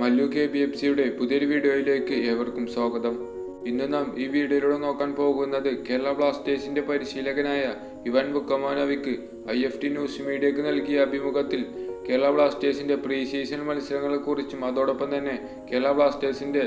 hello K B F സിയുടെ പുതിയൊരു വീഡിയോയിലേക്ക് ഏവർക്കും സ്വാഗതം ഇന്ന് നാം ഈ വീഡിയോയിലൂടെ നോക്കാൻ പോകുന്നത് കേരള ബ്ലാസ്റ്റേഴ്സിന്റെ പരിശീലകനായ Ivan Vukomanovic I F T news മീഡിയക്ക് നൽകിയ അഭിമുഖത്തിൽ കേരള ബ്ലാസ്റ്റേഴ്സിന്റെ പ്രീ സീസൺ മത്സരങ്ങളെക്കുറിച്ചും അതോടൊപ്പം തന്നെ കേരള ബ്ലാസ്റ്റേഴ്സിന്റെ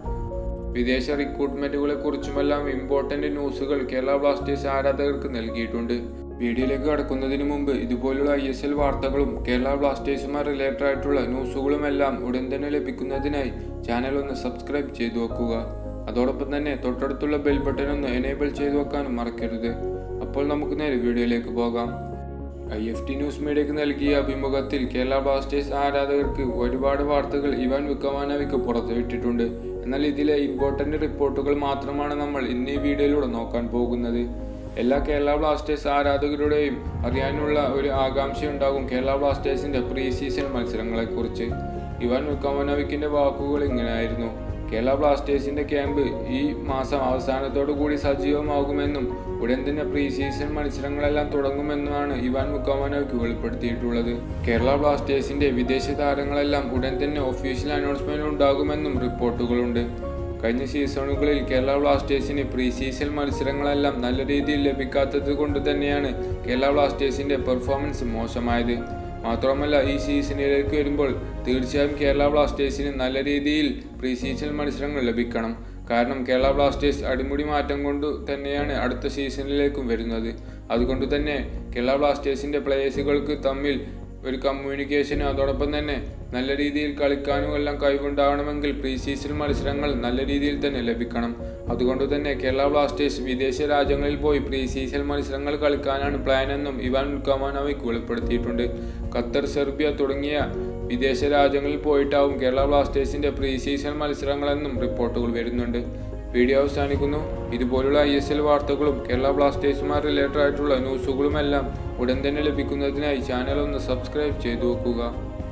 വിദേശ റിക്രൂട്ട്മെന്റുകളെ കുറിച്ചുമെല്ലാം ഇമ്പോർട്ടന്റ് ന്യൂസുകൾ കേരള ബ്ലാസ്റ്റേഴ്സ് ആരാധകർക്ക് നൽകിയിട്ടുണ്ട് വീഡിയോയിലേക്ക് കടക്കുന്നതിന് മുമ്പ് ഇതുപോലുള്ള ഐ എസ് എൽ വാർത്തകളും കേരള ബ്ലാസ്റ്റേഴ്സുമായി റിലേറ്റഡ് ആയിട്ടുള്ള ന്യൂസുകളും എല്ലാം ഉടൻ തന്നെ ലഭിക്കുന്നതിനായി ചാനൽ ഒന്ന് സബ്സ്ക്രൈബ് ചെയ്തു വെക്കുക അതോടൊപ്പം തന്നെ തൊട്ടടുത്തുള്ള ബെൽ ബട്ടൺ ഒന്ന് എനേബിൾ ചെയ്തു വെക്കാനും മറക്കരുത് അപ്പോൾ നമുക്ക് നേരെ വീഡിയോയിലേക്ക് പോകാം ഐ എഫ് ടി ന്യൂസ് മീഡിയക്ക് നൽകിയ അഭിമുഖത്തിൽ കേരള ബ്ലാസ്റ്റേഴ്സ് ആരാധകർക്ക് ഒരുപാട് വാർത്തകൾ ഇവാൻ വിക്കമാനവിക്ക് പുറത്തുവിട്ടിട്ടുണ്ട് എന്നാൽ ഇതിലെ ഇമ്പോർട്ടന്റ് റിപ്പോർട്ടുകൾ മാത്രമാണ് നമ്മൾ ഇന്ന് ഈ വീഡിയോയിലൂടെ നോക്കാൻ പോകുന്നത് എല്ലാ കേരള ബ്ലാസ്റ്റേഴ്സ് ആരാധകരുടെയും അറിയാനുള്ള ഒരു ആകാംക്ഷയുണ്ടാകും കേരള ബ്ലാസ്റ്റേഴ്സിന്റെ പ്രീ സീസൺ മത്സരങ്ങളെക്കുറിച്ച് ഇവാൻ വിക്കമാനവിക്കിന്റെ വാക്കുകൾ ഇങ്ങനെയായിരുന്നു കേരള ബ്ലാസ്റ്റേഴ്സിന്റെ ക്യാമ്പ് ഈ മാസം അവസാനത്തോടു കൂടി സജീവമാകുമെന്നും ഉടൻ തന്നെ പ്രീ സീസൺ മത്സരങ്ങളെല്ലാം തുടങ്ങുമെന്നുമാണ് ഇവാൻ മുക്കാമനോക്ക് വെളിപ്പെടുത്തിയിട്ടുള്ളത് കേരള ബ്ലാസ്റ്റേഴ്സിന്റെ വിദേശ താരങ്ങളെല്ലാം ഉടൻ തന്നെ ഒഫീഷ്യൽ അനൗൺസ്മെന്റ് ഉണ്ടാകുമെന്നും റിപ്പോർട്ടുകളുണ്ട് കഴിഞ്ഞ സീസണുകളിൽ കേരള ബ്ലാസ്റ്റേഴ്സിന് പ്രീ സീസൺ മത്സരങ്ങളെല്ലാം നല്ല രീതിയിൽ ലഭിക്കാത്തത് കൊണ്ട് തന്നെയാണ് കേരള ബ്ലാസ്റ്റേഴ്സിന്റെ പെർഫോമൻസ് മോശമായത് മാത്രമല്ല ഈ സീസണിലേക്ക് വരുമ്പോൾ തീർച്ചയായും കേരള ബ്ലാസ്റ്റേഴ്സിന് നല്ല രീതിയിൽ പ്രീ സീസൺ മത്സരങ്ങൾ ലഭിക്കണം കാരണം കേരള ബ്ലാസ്റ്റേഴ്സ് അടിമുടി മാറ്റം കൊണ്ട് തന്നെയാണ് അടുത്ത സീസണിലേക്കും വരുന്നത് അതുകൊണ്ട് തന്നെ കേരള ബ്ലാസ്റ്റേഴ്സിന്റെ പ്ലേയേഴ്സുകൾക്ക് തമ്മിൽ ഒരു കമ്മ്യൂണിക്കേഷനും അതോടൊപ്പം തന്നെ നല്ല രീതിയിൽ കളിക്കാനും എല്ലാം കഴിവുണ്ടാവണമെങ്കിൽ പ്രീ സീസൺ മത്സരങ്ങൾ നല്ല രീതിയിൽ തന്നെ ലഭിക്കണം അതുകൊണ്ട് തന്നെ കേരള ബ്ലാസ്റ്റേഴ്സ് വിദേശ രാജ്യങ്ങളിൽ പോയി പ്രീ സീസൺ മത്സരങ്ങൾ കളിക്കാനാണ് പ്ലാൻ എന്നും ഇവാൻ കമാനോവിക് വെളിപ്പെടുത്തിയിട്ടുണ്ട് ഖത്തർ സെർബിയ തുടങ്ങിയ വിദേശ രാജ്യങ്ങളിൽ പോയിട്ടാവും കേരള ബ്ലാസ്റ്റേഴ്സിന്റെ പ്രീ സീസൺ മത്സരങ്ങളെന്നും റിപ്പോർട്ടുകൾ വരുന്നുണ്ട് വീഡിയോ അവസാനിക്കുന്നു ഇതുപോലുള്ള ഐ എസ് എൽ വാർത്തകളും കേരള ബ്ലാസ്റ്റേഴ്സുമായി റിലേറ്റഡ് ആയിട്ടുള്ള ന്യൂസുകളുമെല്ലാം ഉടൻ തന്നെ ലഭിക്കുന്നതിനായി ചാനൽ ഒന്ന് സബ്സ്ക്രൈബ് ചെയ്തു വെക്കുക